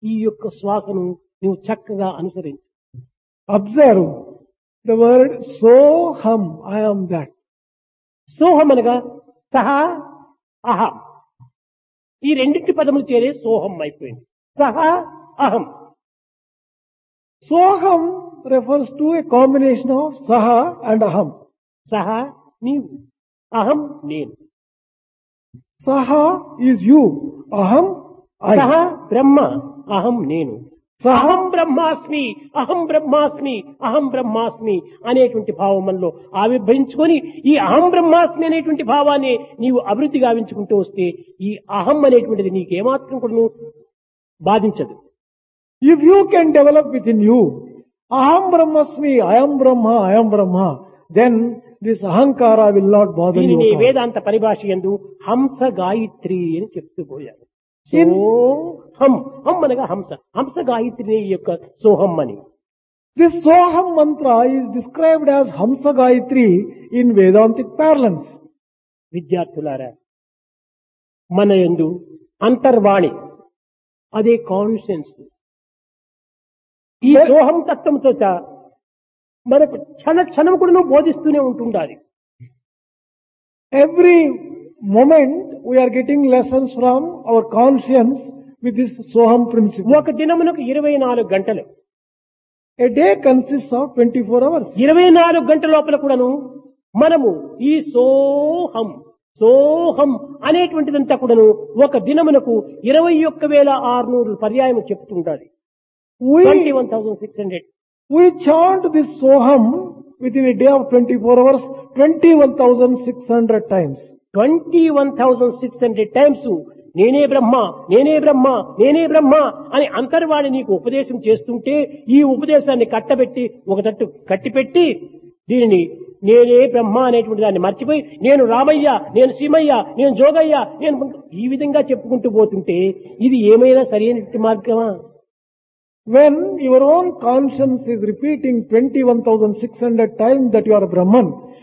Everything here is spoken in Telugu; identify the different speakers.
Speaker 1: ఈ యొక్క శ్వాసను నువ్వు చక్కగా అనుసరించు
Speaker 2: Observe the word soham, I am that.
Speaker 1: సోహం అనగా సహ అహం ఈ రెండింటి పదములు చేరే సోహం అయిపోయింది సహ అహం
Speaker 2: Soham refers to a combination of saha and aham.
Speaker 1: సహ నీవు అహం నేను
Speaker 2: Saha is you, aham
Speaker 1: సహ
Speaker 2: I.
Speaker 1: బ్రహ్మ అహం నేను
Speaker 2: Saha
Speaker 1: అహం బ్రహ్మాస్మి అహం బ్రహ్మాస్మి అహం బ్రహ్మాస్మి అనేటువంటి భావం మనలో ఆవిర్భవించుకొని ఈ అహం బ్రహ్మాస్మి అనేటువంటి భావాన్ని నీవు అభివృద్ధి గావించుకుంటూ వస్తే ఈ అహం అనేటువంటిది నీకేమాత్రం కూడా బాధించదు
Speaker 2: If you can develop within you, aham brahmasmi, I am Brahma, I am Brahma, then this ahankara will not bother you.
Speaker 1: దీనిని
Speaker 2: at all.
Speaker 1: వేదాంత పరిభాష ఎందు హంస గాయత్రి అని చెప్తూ పోయారు
Speaker 2: In-
Speaker 1: సోహం హం అనగా హంస హంస గాయత్రి యొక్క సోహం అని
Speaker 2: This Soham mantra is described as Hamsa Gayatri in Vedantic parlance.
Speaker 1: విద్యార్థులారా మన యందు అంతర్వాణి అదే కాన్షియన్స్ ఈ సోహం తత్వంతో మనకు క్షణ క్షణం కూడా బోధిస్తూనే ఉంటుండాలి
Speaker 2: Every moment we are getting lessons from our conscience with this Soham principle.
Speaker 1: ఒక దినమునకు ఇరవై నాలుగు గంటలు
Speaker 2: A day consists of 24 hours.
Speaker 1: ఇరవై నాలుగు గంటల లోపల కూడాను మనము ఈ సోహం సోహం అనేటువంటిదంతా కూడాను ఒక దినమునకు ఇరవై ఒక్క వేల ఆరునూరు పర్యాయం చెప్తుండాలి twenty
Speaker 2: We,
Speaker 1: one thousand six hundred
Speaker 2: we chant this Soham within a day of 24 hours 21,600 times.
Speaker 1: Twenty one thousand six hundred times నేనే బ్రహ్మ నేనే బ్రహ్మ నేనే బ్రహ్మ అని అంతర్వాణి నీకు ఉపదేశం చేస్తుంటే ఈ ఉపదేశాన్ని కట్టబెట్టి ఒక తట్టు కట్టిపెట్టి దీనిని నేనే బ్రహ్మ అనేటువంటి దాన్ని మర్చిపోయి నేను రామయ్య నేను సీమయ్య నేను జోగయ్య నేను ఈ విధంగా చెప్పుకుంటూ పోతుంటే ఇది ఏమైనా సరైన మార్గమా
Speaker 2: When your own conscience is repeating 21,600 times that you are Brahman,